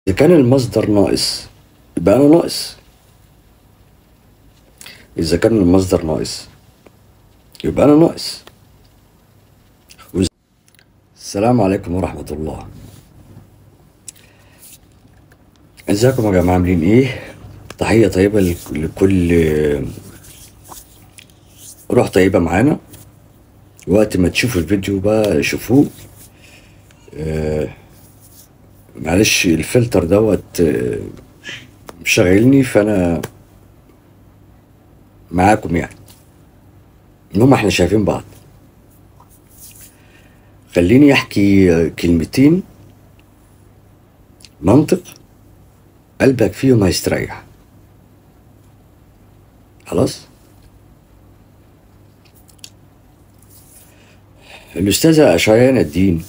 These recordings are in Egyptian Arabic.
إذا كان المصدر ناقص يبقى أنا ناقص إذا كان المصدر ناقص يبقى أنا ناقص وز- السلام عليكم ورحمة الله ازيكم يا جماعة عاملين ايه؟ تحية طيبة لك- لكل روح طيبة معانا وقت ما تشوفوا الفيديو بقى شوفوه آه، معلش الفلتر دوت آه، مشغلني فانا معاكم يعني المهم احنا شايفين بعض خليني احكي آه، كلمتين منطق قلبك فيهم هيستريح خلاص الأستاذة أشعيان الدين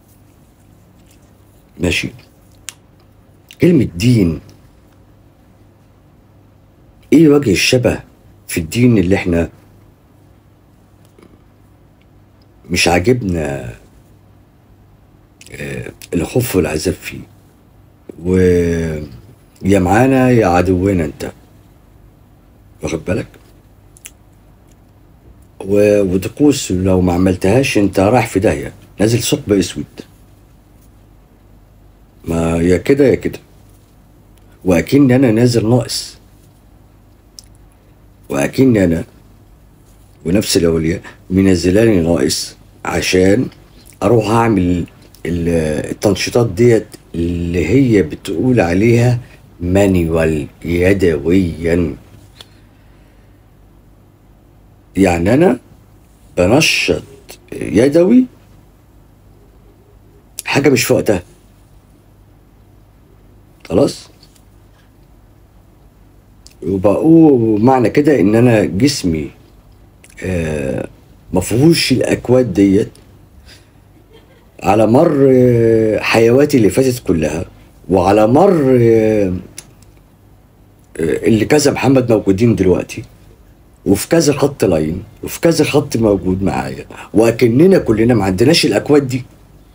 ماشي كلمة دين إيه وجه الشبه في الدين اللي إحنا مش عاجبنا آه، الخوف والعذاب فيه و يا معانا يا عدونا انت واخد بالك و... وطقوس لو ما عملتهاش انت رايح في داهيه نازل ثقب اسود ما يا كده يا كده واكن انا نازل ناقص واكن انا ونفس الاولياء منزلاني ناقص عشان اروح اعمل ال- التنشيطات ديت اللي هي بتقول عليها مانيوال يدويا يعني انا بنشط يدوي حاجه مش في وقتها خلاص وبقول معنى كده ان انا جسمي آه مفهوش الاكواد ديت على مر آه، حيواتي اللي فاتت كلها وعلى مر آه، آه، اللي كذا محمد موجودين دلوقتي وفي كذا خط لاين وفي كذا خط موجود معايا واكننا كلنا ما عندناش الاكواد دي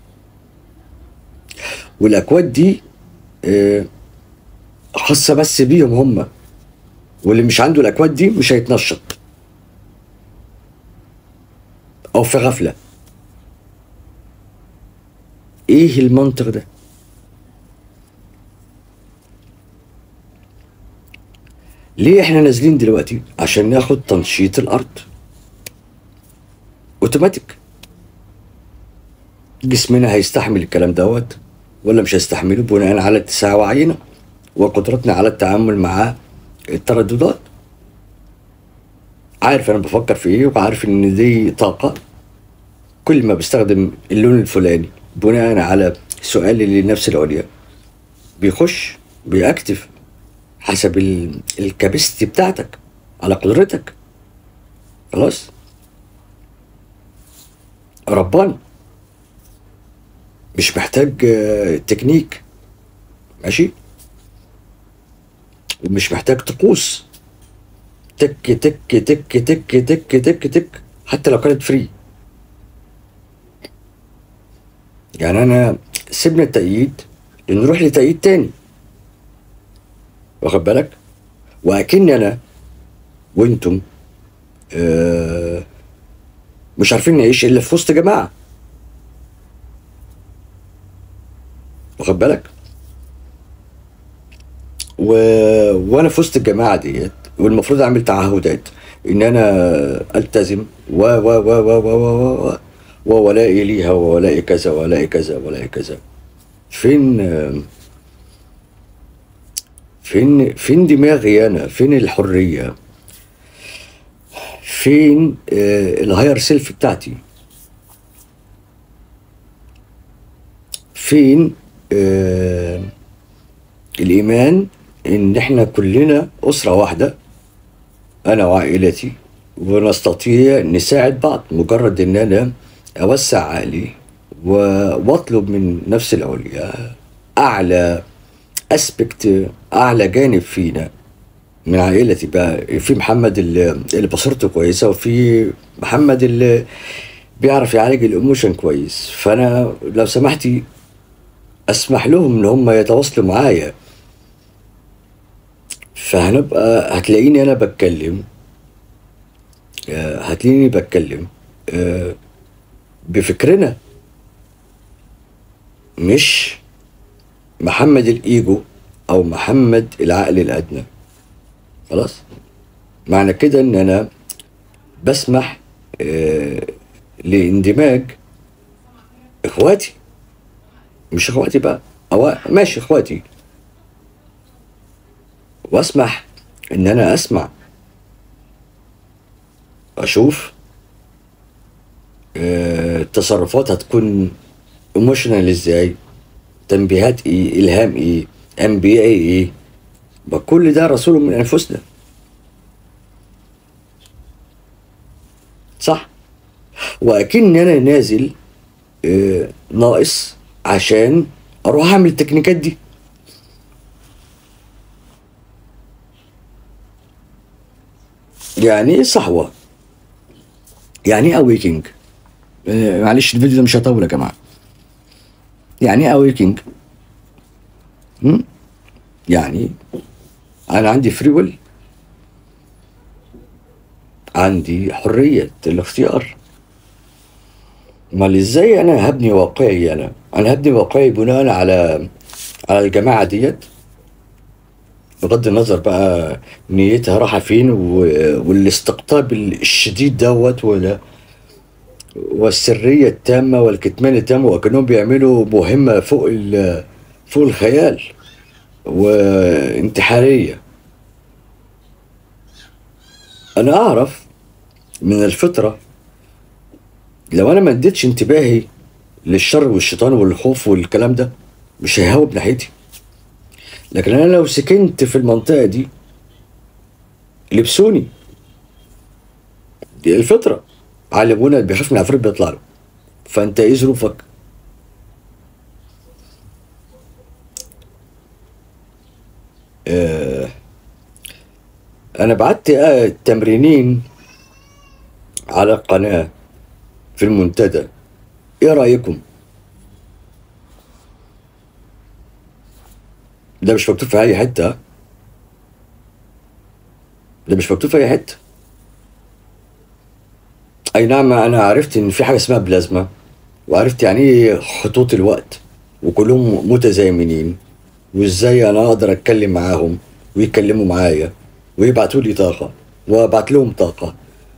والاكواد دي آه، خاصه بس بيهم هم واللي مش عنده الاكواد دي مش هيتنشط او في غفله ايه المنطق ده ليه احنا نازلين دلوقتي عشان ناخد تنشيط الارض اوتوماتيك جسمنا هيستحمل الكلام دوت ولا مش هيستحمله بناء على اتساع وعينا وقدرتنا على التعامل مع الترددات عارف انا بفكر في ايه وعارف ان دي طاقه كل ما بستخدم اللون الفلاني بناء على سؤالي للنفس العليا بيخش بيأكتف حسب ال- الكابستي بتاعتك على قدرتك خلاص رباني مش محتاج آه، تكنيك ماشي ومش محتاج طقوس تك تك تك تك تك تك تك حتى لو كانت فري يعني انا سيبنا التأييد نروح لتأييد تاني واخد بالك واكن انا وانتم آه مش عارفين نعيش الا في وسط جماعه واخد بالك و... وانا في وسط الجماعه ديت والمفروض اعمل تعهدات ان انا التزم و و و و و و و وولائي ليها وولائي كذا وولائي كذا وولائي كذا فين آه، فين فين دماغي انا فين الحريه فين آه الهاير سيلف بتاعتي فين آه الايمان ان احنا كلنا اسره واحده انا وعائلتي ونستطيع نساعد بعض مجرد ان انا اوسع عقلي و- واطلب من نفس العليا اعلى اسبكت اعلى جانب فينا من عائلتي بقى في محمد اللي, اللي بصيرته كويسه وفي محمد اللي بيعرف يعالج الايموشن كويس فانا لو سمحتي اسمح لهم ان هم يتواصلوا معايا فهنبقى هتلاقيني انا بتكلم آه، هتلاقيني بتكلم آه، بفكرنا مش محمد الايجو او محمد العقل الادنى خلاص معنى كده ان انا بسمح آه، لاندماج اخواتي مش اخواتي بقى او ماشي اخواتي واسمح ان انا اسمع اشوف آه، التصرفات هتكون ايموشنال ازاي تنبيهات ايه الهام ايه انبياء ايه ما كل ده رسول من انفسنا صح واكن انا نازل آه، ناقص عشان اروح اعمل التكنيكات دي يعني ايه صحوه يعني ايه اويكينج معلش الفيديو ده مش هيطول يا جماعه يعني ايه اويكينج يعني انا عندي فري ويل عندي حريه الاختيار امال ازاي انا هبني واقعي انا انا هبني واقعي بناء على على الجماعه ديت بغض النظر بقى نيتها رايحه فين و- والاستقطاب الشديد دوت ولا والسريه التامه والكتمان التام وكانهم بيعملوا مهمه فوق ال- فوق الخيال وانتحاريه انا اعرف من الفطره لو انا ما اديتش انتباهي للشر والشيطان والخوف والكلام ده مش هيهوب ناحيتي لكن انا لو سكنت في المنطقه دي لبسوني دي الفطره علمونا اللي بيخاف من العفريت بيطلع له فانت ايه ظروفك آه انا بعت آه تمرينين على القناه في المنتدى ايه رايكم ده مش مكتوب في اي حته ها؟ ده مش مكتوب في اي حته اي نعم انا عرفت ان في حاجه اسمها بلازما وعرفت يعني ايه خطوط الوقت وكلهم متزامنين وازاي انا اقدر اتكلم معاهم ويتكلموا معايا ويبعتوا لي طاقه وابعت لهم طاقه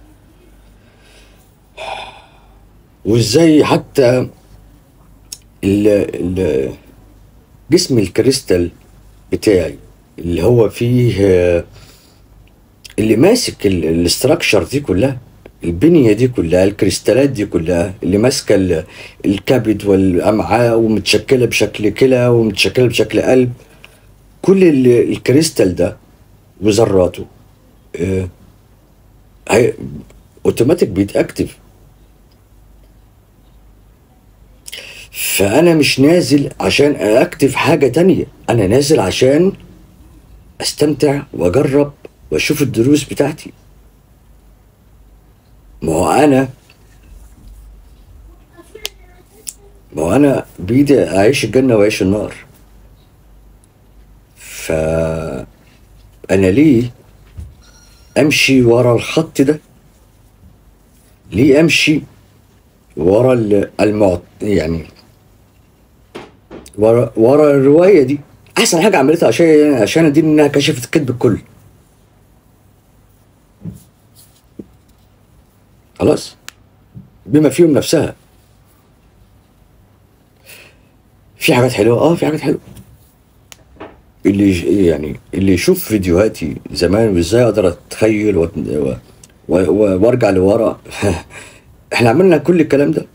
وازاي حتى ال ال جسم الكريستال بتاعي اللي هو فيه آه، اللي ماسك الاستراكشر دي كلها البنية دي كلها الكريستالات دي كلها اللي ماسكة ال- الكبد والأمعاء ومتشكلة بشكل كلى ومتشكلة بشكل قلب كل ال- الكريستال ده وذراته آه، هي اوتوماتيك بيتاكتف فانا مش نازل عشان اكتف حاجه تانية انا نازل عشان استمتع واجرب واشوف الدروس بتاعتي ما هو انا ما هو انا بايدي اعيش الجنه واعيش النار ف انا ليه امشي ورا الخط ده ليه امشي ورا ال- المعت يعني ورا ورا الروايه دي احسن حاجه عملتها عشان عشان ادين انها كشفت الكذب الكل خلاص بما فيهم نفسها في حاجات حلوه اه في حاجات حلوه اللي يج- يعني اللي يشوف فيديوهاتي زمان وازاي اقدر اتخيل وات- و- و- و- وارجع لورا احنا عملنا كل الكلام ده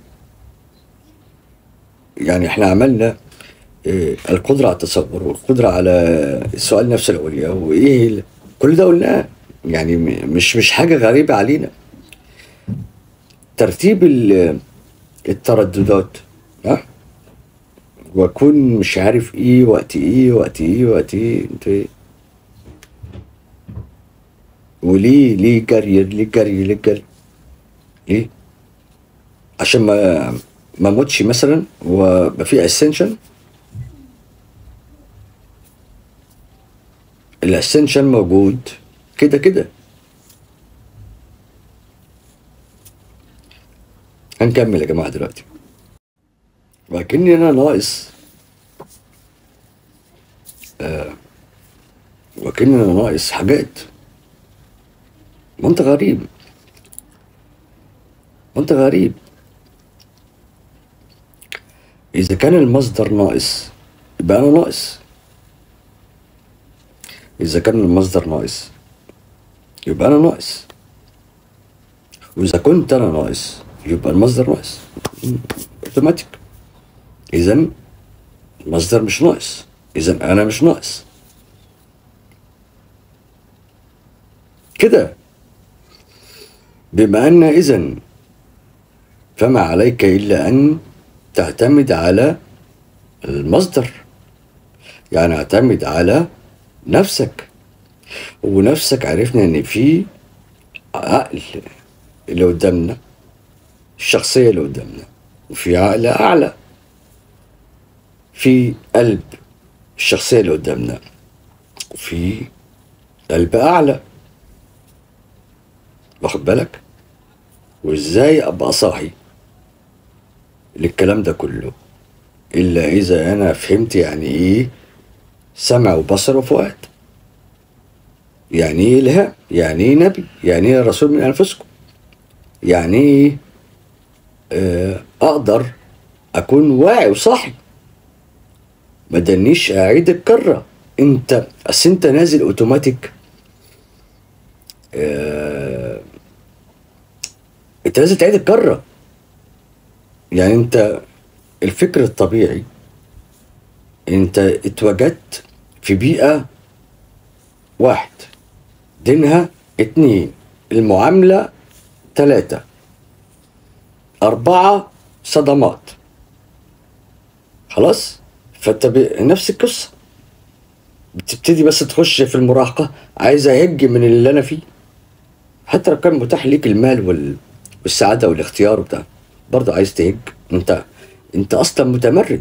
يعني احنا عملنا آه، القدرة على التصور والقدرة على السؤال نفس العليا وايه ال- كل ده قلناه يعني م- مش مش حاجة غريبة علينا ترتيب ال- الترددات ها واكون مش عارف ايه وقت ايه وقت ايه وقت ايه انت ايه وليه ليه جري ليه جري ليه جري ليه عشان ما ما اموتش مثلا ويبقى في اسنشن الاسنشن موجود كده كده هنكمل يا جماعه دلوقتي ولكني انا ناقص آه وكأني انا ناقص حاجات ما انت غريب ما انت غريب اذا كان المصدر ناقص يبقى انا ناقص اذا كان المصدر ناقص يبقى انا ناقص واذا كنت انا ناقص يبقى المصدر ناقص اوتوماتيك اذا المصدر مش ناقص اذا انا مش ناقص كده بما ان اذا فما عليك الا ان تعتمد على المصدر يعني اعتمد على نفسك ونفسك عرفنا ان في عقل اللي قدامنا الشخصيه اللي قدامنا وفي عقل اعلى في قلب الشخصيه اللي قدامنا وفي قلب اعلى واخد بالك وازاي ابقى صاحي للكلام ده كله الا اذا انا فهمت يعني ايه سمع وبصر وفؤاد يعني ايه الهام يعني ايه نبي يعني ايه رسول من انفسكم يعني ايه آه، اقدر اكون واعي وصاحي ما دنيش اعيد الكره انت اصل انت نازل اوتوماتيك آه، انت لازم تعيد الكره يعني انت الفكر الطبيعي انت اتوجدت في بيئة واحد دينها اتنين المعاملة تلاتة أربعة صدمات خلاص فانت ب... نفس القصة بتبتدي بس تخش في المراهقة عايز أهج من اللي أنا فيه حتى لو كان متاح ليك المال وال... والسعادة والاختيار وبتاع برضه عايز تهج انت انت اصلا متمرد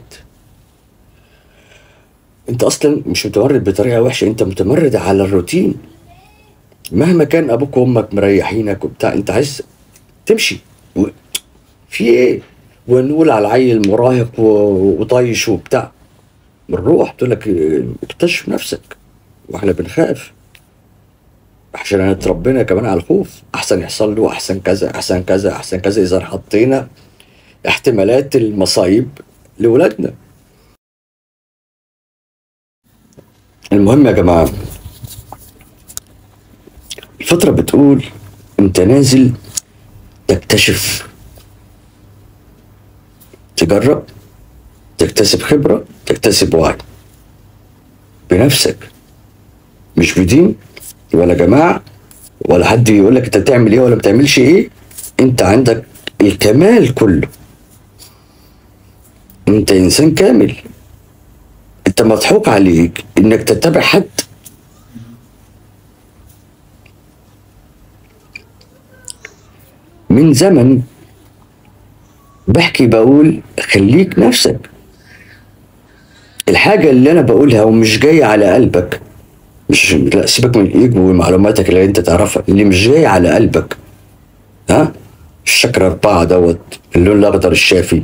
انت اصلا مش متمرد بطريقه وحشه انت متمرد على الروتين مهما كان ابوك وامك مريحينك وبتاع انت عايز تمشي و... في ايه ونقول على العيل مراهق و... وطايش وبتاع بنروح تقول لك اه، اكتشف نفسك واحنا بنخاف عشان اتربينا كمان على الخوف احسن يحصل له احسن كذا احسن كذا احسن كذا اذا حطينا احتمالات المصايب لولادنا المهم يا جماعة الفترة بتقول انت نازل تكتشف تجرب تكتسب خبرة تكتسب وعي بنفسك مش بدين ولا جماعة ولا حد يقول لك انت بتعمل ايه ولا ما بتعملش ايه انت عندك الكمال كله انت انسان كامل انت مضحوك عليك انك تتبع حد من زمن بحكي بقول خليك نفسك الحاجة اللي أنا بقولها ومش جاية على قلبك مش لا سيبك من الإيجو ومعلوماتك اللي أنت تعرفها اللي مش جاية على قلبك ها الشكر أربعة دوت اللون الأخضر الشافي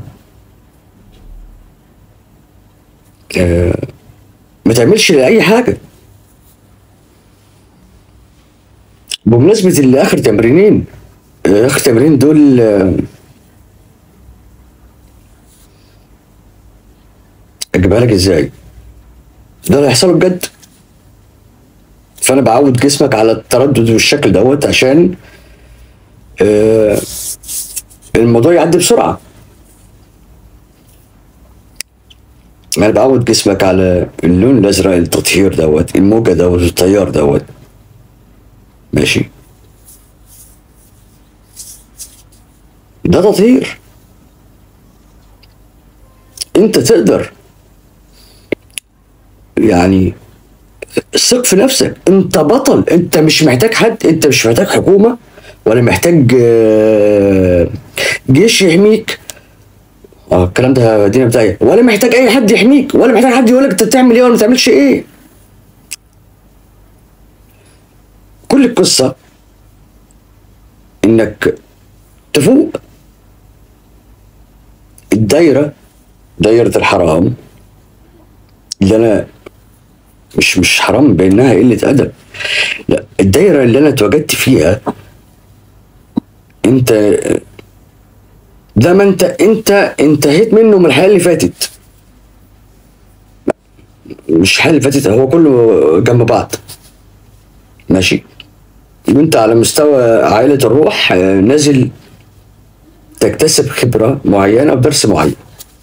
آه ما تعملش لأي حاجة بمناسبة اللي آخر تمرينين آه، آخر تمرين دول آه، اجيبها لك ازاي ده اللي هيحصل بجد فانا بعود جسمك على التردد والشكل دوت عشان آه الموضوع يعدي بسرعه انا بعود جسمك على اللون الازرق التطهير دوت الموجه دوت التيار دوت ماشي ده تطهير انت تقدر يعني ثق في نفسك انت بطل انت مش محتاج حد انت مش محتاج حكومة ولا محتاج آه، جيش يحميك اه الكلام ده دينا بتاعي ولا محتاج اي حد يحميك ولا محتاج حد يقول لك انت بتعمل ايه ولا ما تعملش ايه كل القصة انك تفوق الدايرة دايرة الحرام اللي انا مش مش حرام بانها قلة ادب لا الدايرة اللي انا اتواجدت فيها انت ده ما انت انت انتهيت منه من الحياة اللي فاتت مش الحياة اللي فاتت هو كله جنب بعض ماشي وانت على مستوى عائلة الروح آه، نازل تكتسب خبرة معينة بدرس معين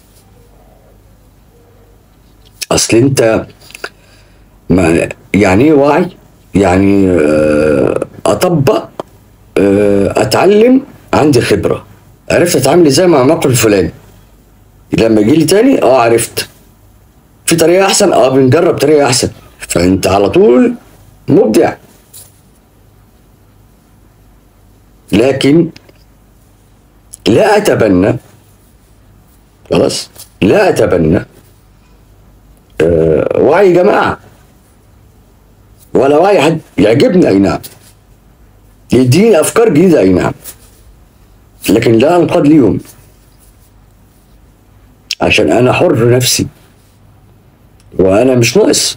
اصل انت ما يعني ايه وعي يعني آه، اطبق آه، اتعلم عندي خبرة عرفت اتعامل ازاي مع الموقف الفلاني لما يجي لي تاني اه عرفت في طريقة احسن اه بنجرب طريقة احسن فانت على طول مبدع لكن لا اتبنى خلاص لا اتبنى آه، وعي جماعه ولا وعي حد يعجبني اي نعم يديني افكار جديده اي نعم لكن لا انقاد ليهم عشان انا حر نفسي وانا مش ناقص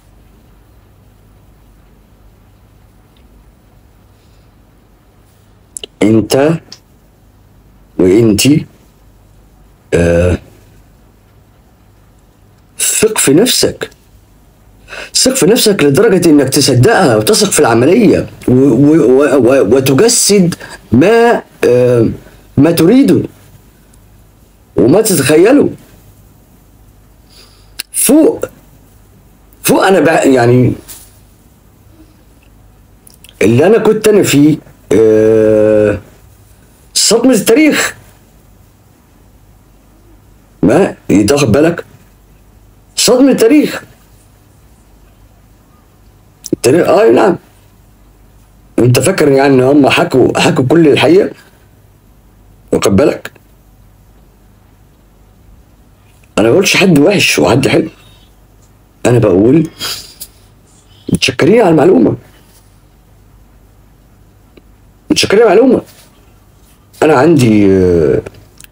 انت وانتي آه ثق في نفسك ثق في نفسك لدرجة انك تصدقها وتثق في العملية و و و وتجسد ما آه ما تريده وما تتخيله فوق فوق انا بع- يعني اللي انا كنت انا فيه آه، صدمة التاريخ ما تاخد بالك صدمة التاريخ التاريخ اه نعم انت فاكر يعني ان هم حكوا حكوا كل الحقيقة واخد بالك انا ما بقولش حد وحش وحد حلو انا بقول متشكرين على المعلومه متشكرين على المعلومه انا عندي آه،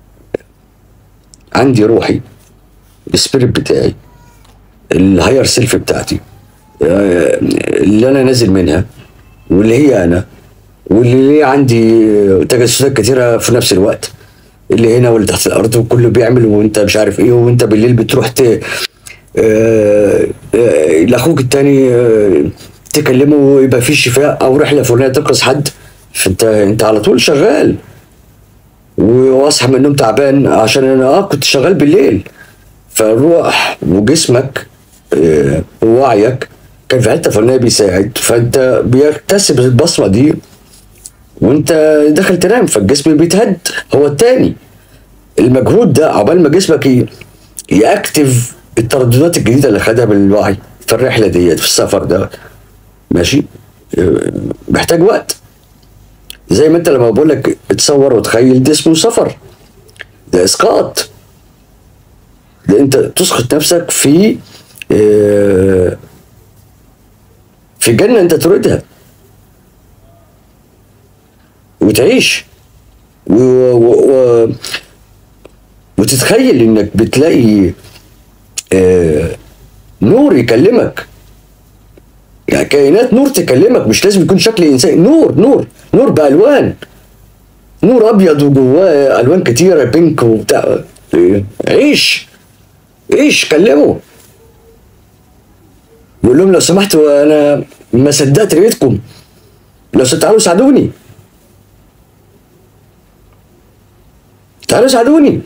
عندي روحي السبيريت بتاعي الهاير سيلف بتاعتي آه، اللي انا نازل منها واللي هي انا واللي ليه عندي تجسسات كتيره في نفس الوقت اللي هنا واللي تحت الارض وكله بيعمل وانت مش عارف ايه وانت بالليل بتروح ت آه، آه، لاخوك التاني آه، تكلمه ويبقى في شفاء او رحله فلانيه تنقذ حد فانت انت على طول شغال واصحى من النوم تعبان عشان انا اه كنت شغال بالليل فالروح وجسمك آه، ووعيك كان في حته فلانيه بيساعد فانت بيكتسب البصمه دي وانت داخل تنام فالجسم بيتهد هو التاني المجهود ده عقبال ما جسمك ي- ياكتف الترددات الجديده اللي خدها بالوعي في الرحله ديت في السفر ده ماشي آه، محتاج وقت زي ما انت لما بقول لك اتصور وتخيل ده اسمه سفر ده اسقاط ده انت تسقط نفسك في آه، في جنه انت تريدها وتعيش و... و... و... وتتخيل انك بتلاقي آه نور يكلمك يعني كائنات نور تكلمك مش لازم يكون شكل انسان نور نور نور بالوان نور ابيض وجواه الوان كتيره بينك وبتاع إيه؟ عيش عيش كلمه يقول لهم لو سمحتوا انا ما صدقت لقيتكم لو س- تعالوا ساعدوني تعالوا ساعدوني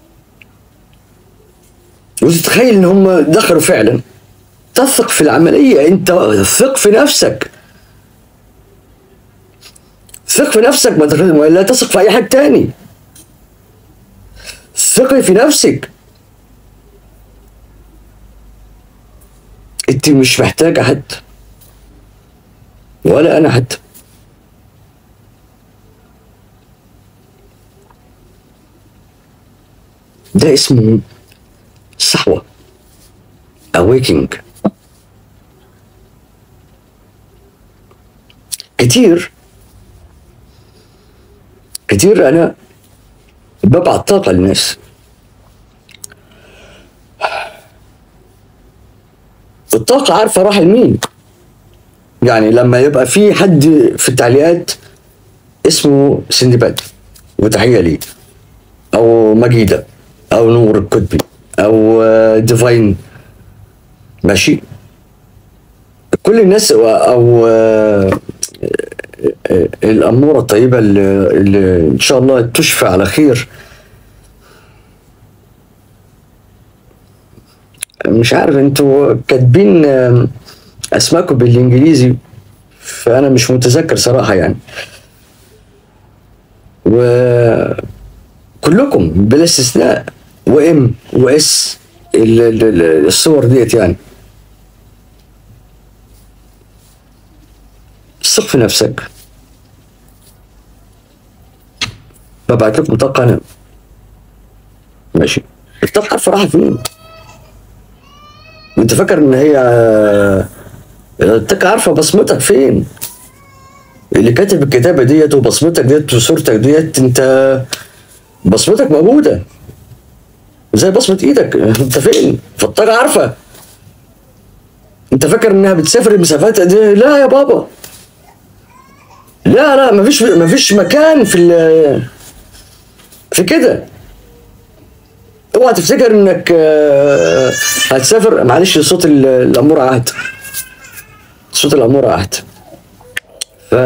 وتتخيل ان هم دخلوا فعلا تثق في العملية انت ثق في نفسك ثق في نفسك ما تخ- لا تثق في اي حد تاني ثقي في نفسك انت مش محتاجة حد ولا انا حد ده اسمه صحوة awakening كتير كتير انا ببعت طاقه للناس الطاقه عارفه راح لمين يعني لما يبقى في حد في التعليقات اسمه سندباد وتحيه ليه او مجيده او نور الكتبي او آه، ديفاين ماشي كل الناس او آه، آه، الاموره الطيبه اللي, اللي ان شاء الله تشفى على خير مش عارف انتوا كاتبين آم، اسماءكم بالانجليزي فانا مش متذكر صراحه يعني وكلكم بلا استثناء وام واس ال- ال- ال- الصور ديت يعني ثق في نفسك ببعت لكم طاقة أنا ماشي الطاقة عارفة رايحة فين أنت فاكر إن هي الطاقة عارفة بصمتك فين اللي كاتب الكتابة ديت وبصمتك ديت وصورتك ديت أنت بصمتك موجودة زي بصمة إيدك أنت فين فالطاقة عارفة أنت فاكر إنها بتسافر المسافات قد إيه؟ لا يا بابا لا لا مفيش مفيش مكان في ال- في كده اوعى تفتكر انك آه، هتسافر معلش صوت ال- الامور عهد صوت الامور عهد ف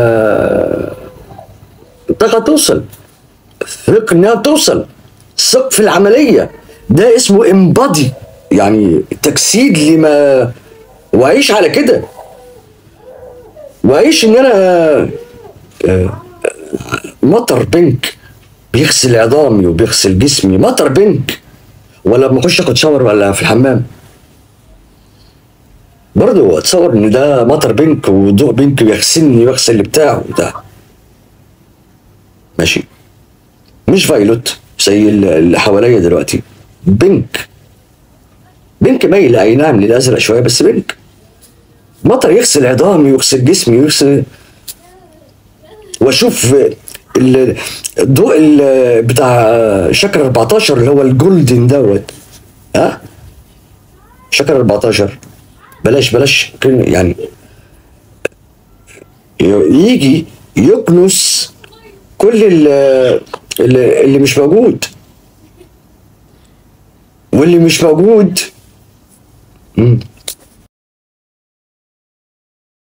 الطاقه توصل ثق انها بتوصل ثق في العمليه ده اسمه امبادي يعني تجسيد لما وعيش على كده وعيش ان انا آه، مطر بنك بيغسل عظامي وبيغسل جسمي مطر بنك ولا لما اخش اخد شاور ولا في الحمام برضه اتصور ان ده مطر بنك وضوء بنك بيغسلني ويغسل اللي بتاعه ده ماشي مش فايلوت زي اللي حواليا دلوقتي بنك بنك مايل اي نعم للازرق شويه بس بنك مطر يغسل عظامي ويغسل جسمي ويغسل واشوف ال- الضوء ال- بتاع شكر 14 اللي هو الجولدن دوت ها شكر 14 بلاش بلاش كلمة يعني يجي يكنس كل ال- اللي اللي مش موجود واللي مش موجود مم.